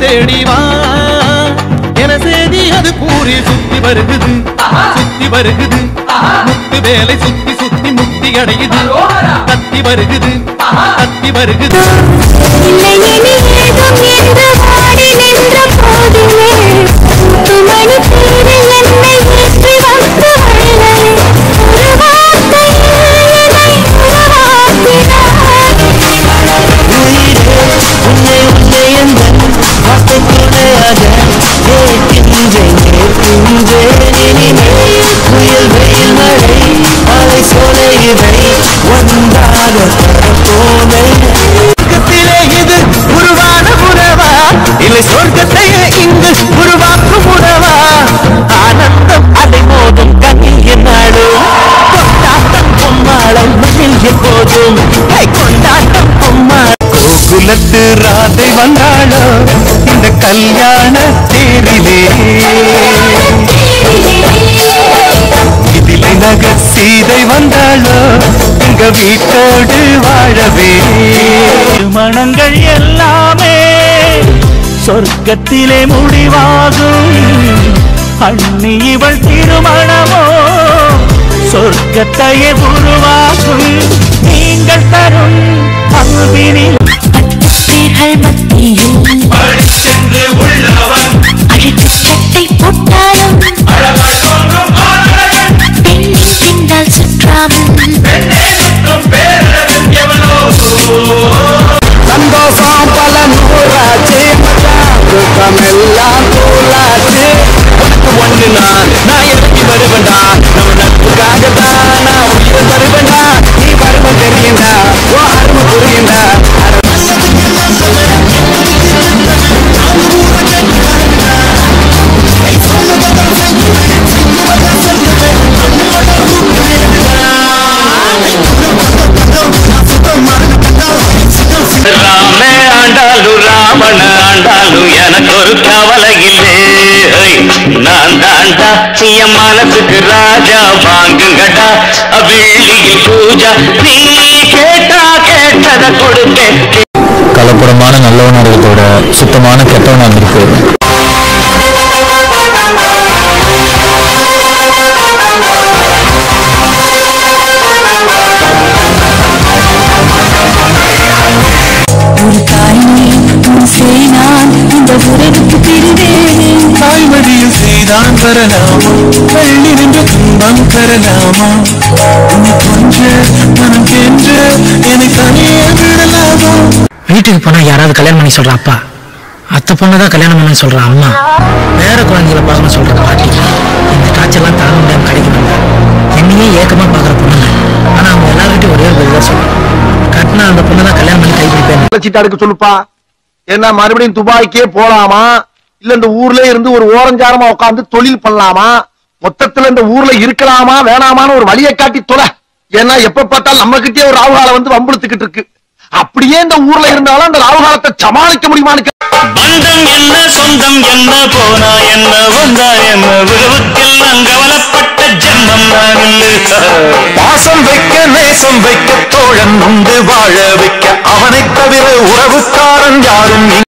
தேடி வா என செய்தி அது கூறி சுத்தி வருகுது சுத்தி வருகுது முத்து வேலை சுத்தி சுத்தி முக்தி அடையுது கத்தி வருகுது கத்தி வருகுது இல்லை இனி ஏதும் என்று வாடி நின்ற போதிலே முத்துமணி தேரு என்னை ஏற்றி வந்து வள்ளலே ஒரு வார்த்தையில் என்னை உருவாக்கினார் உன்னை உன்னை எந்த வார்த்தை துணையாக கேட்கின்றேன் கேட்கின்றேன் இனிமேல் புயல் வெயில் மழை மலை சோலை இவை ஒன்றாக தரப்போனை சொர்க்கத்திலே இது உருவான உறவா இல்லை சொர்க்கத்தையே இங்கு உருவாக்கும் உறவா ஆனந்தம் அலை மோதும் கண்ணிய நாடும் கொண்டாட்டம் பொம்மாளம் மண்ணில் எப்போதும் கை கொண்டாட்டம் பொம்மாள் கோகுலத்து ராதை வந்தாளோ இந்த கல்யாண தேரிலே இதிலை நகர் சீதை வந்தாளோ எங்க வீட்டோடு வாழவே திருமணங்கள் எல்லாமே சொர்க்கத்திலே முடிவாகும் அண்ணி இவள் திருமணமோ சொர்க்கத்தையே உருவாகும் நீங்கள் தரும் அன்பினில் பேர்கள் மத்தியில் அழுக்கு சட்டை போட்டாலும் பெண்ணின் பின்னால் சுற்றாமல் சந்தோஷம் பல நூறாச்சு துக்கமெல்லாம் தூளாச்சு உனக்கு ஒண்ணு நான் நான் இறங்கி வருவேண்டா நம்ம நட்புக்காக தான் நான் உயிரை தருவேண்டா நீ வருவ தெரியுண்டா ஓ அருமை புரியுண்டா ராமே ஆண்டாலு ராவண ஆண்டாலு எனக்கு ஒரு கவலை இல்லை நான் தாண்டா என் மனசுக்கு ராஜா வாங்குங்கடா வெள்ளியில் பூஜா நீ கேட்டா கேட்டத கொடுப்பேன் கலப்படமான நல்லவனா இருக்கிறதோட சுத்தமான கெட்டவனா இருக்கு ஒரு தாய்மை உன் சேனான் இந்த உறவுக்கு பிரிவேனே தாய்மடியில் செய்தான் வரலாமா பள்ளி நின்று துன்பம் தரலாமா உன்னை கொஞ்ச மனம் கென்ற என்னை தனியே விடலாமா வீட்டுக்கு போனா யாராவது கல்யாணம் பண்ணி சொல்ற அப்பா அத்தை பொண்ணு தான் கல்யாணம் பண்ண சொல்ற அம்மா வேற குழந்தைகளை பார்க்கணும் சொல்ற பாட்டி இந்த டார்ச்சர்லாம் தாங்க முடியாம கிடைக்கணுங்க என்னையே ஏக்கமா பாக்குற பொண்ணுங்க ஆனா அவங்க எல்லார்கிட்டயும் ஒரே ஒரு பதில் சொல்லுவாங்க கட்டினா அந்த பொண்ணு தான் கல்யாணம் பண்ணி கைப்பிடிப்பேன் சீட்டா எடுக்க சொல்லுப்பா ஏன்னா மறுபடியும் துபாய்க்கே போலாமா இல்ல இந்த ஊர்ல இருந்து ஒரு ஓரஞ்சாரமா உட்கார்ந்து தொழில் பண்ணலாமா மொத்தத்துல இந்த ஊர்ல இருக்கலாமா வேணாமான்னு ஒரு வழியை காட்டி தொலை ஏன்னா எப்ப பார்த்தாலும் நம்ம கிட்டே ஒரு ராவுகாலம் வந்து வம்புழுத்துக்கிட்டு இருக்கு அப்படியே இந்த ஊர்ல இருந்தாலும் அந்த ராவுகாலத்தை சமாளிக்க முடியுமான்னு கே- பந்தம் என்ன சொந்தம் என்ன போனா என்ன வந்தா என்ன உறவுக்கெல்லாம் கவலைப்பட்ட ஜென்மம் நான் இல்லை பாசம் வைக்க நேசம் வைக்க தோழன் உண்டு வாழ வைக்க அவனைத் தவிர உறவுக்காரன் யாரும்